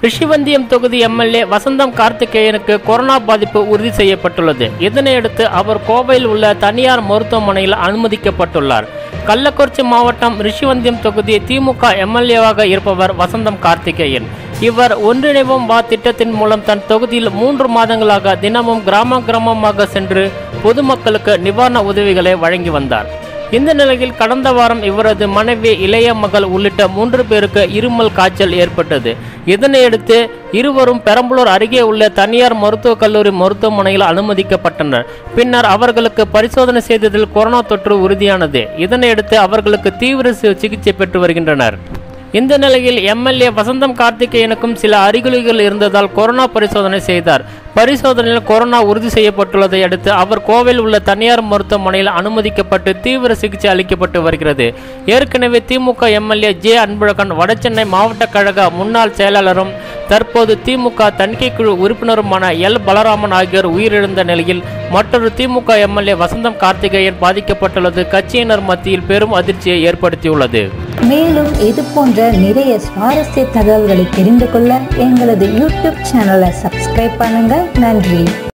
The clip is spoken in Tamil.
ரிஷிவந்தியம் தொகுதி எம்எல்ஏ வசந்தம் கார்த்திகேயனுக்கு கொரோனா பாதிப்பு உறுதி செய்யப்பட்டுள்ளது இதனையடுத்து அவர் கோவையில் உள்ள தனியார் மருத்துவமனையில் அனுமதிக்கப்பட்டுள்ளார் கள்ளக்குறிச்சி மாவட்டம் ரிஷிவந்தியம் தொகுதி திமுக எம்எல்ஏவாக இருப்பவர் வசந்தம் கார்த்திகேயன் இவர் ஒன்றிணைவோம் வா திட்டத்தின் மூலம் தன் தொகுதியில் மூன்று மாதங்களாக தினமும் கிராம கிராமமாக சென்று பொதுமக்களுக்கு நிவாரண உதவிகளை வழங்கி வந்தார் இந்த நிலையில் கடந்த வாரம் இவரது மனைவி இளைய மகள் உள்ளிட்ட மூன்று பேருக்கு இருமல் காய்ச்சல் ஏற்பட்டது இதனையடுத்து இருவரும் பெரம்பலூர் அருகே உள்ள தனியார் மருத்துவக் கல்லூரி மருத்துவமனையில் அனுமதிக்கப்பட்டனர் பின்னர் அவர்களுக்கு பரிசோதனை செய்ததில் கொரோனா தொற்று உறுதியானது இதனையடுத்து அவர்களுக்கு தீவிர சி- சிகிச்சை பெற்று வருகின்றனர் இந்த நிலையில் எம்எல்ஏ வசந்தம் கார்த்திகேயனுக்கும் சில அறிகுறிகள் இருந்ததால் கொரோனா பரிசோதனை செய்தார் பரிசோதனையில் கொரோனா உறுதி செய்யப்பட்டுள்ளதை அடுத்து அவர் கோவையில் உள்ள தனியார் மருத்துவமனையில் அனுமதிக்கப்பட்டு தீவிர சிகிச்சை அளிக்கப்பட்டு வருகிறது ஏற்கனவே திமுக எம்எல்ஏ ஜே அன்பழகன் வடசென்னை மாவட்ட கழக முன்னாள் செயலாளரும் தற்போது திமுக தணிக்கை குழு உறுப்பினருமான எல் பலராமன் ஆகியோர் உயிரிழந்த நிலையில் மற்றொரு திமுக எம்எல்ஏ வசந்தம் கார்த்திகேயன் பாதிக்கப்பட்டுள்ளது கட்சியினர் மத்தியில் பெரும் அதிர்ச்சியை ஏற்படுத்தியுள்ளது மேலும் இது போன்ற நிறைய சுவாரஸ்ய தகவல்களை தெரிந்து கொள்ள எங்களது யூடியூப் சேனலை சப்ஸ்கிரைப் பண்ணுங்க நன்றி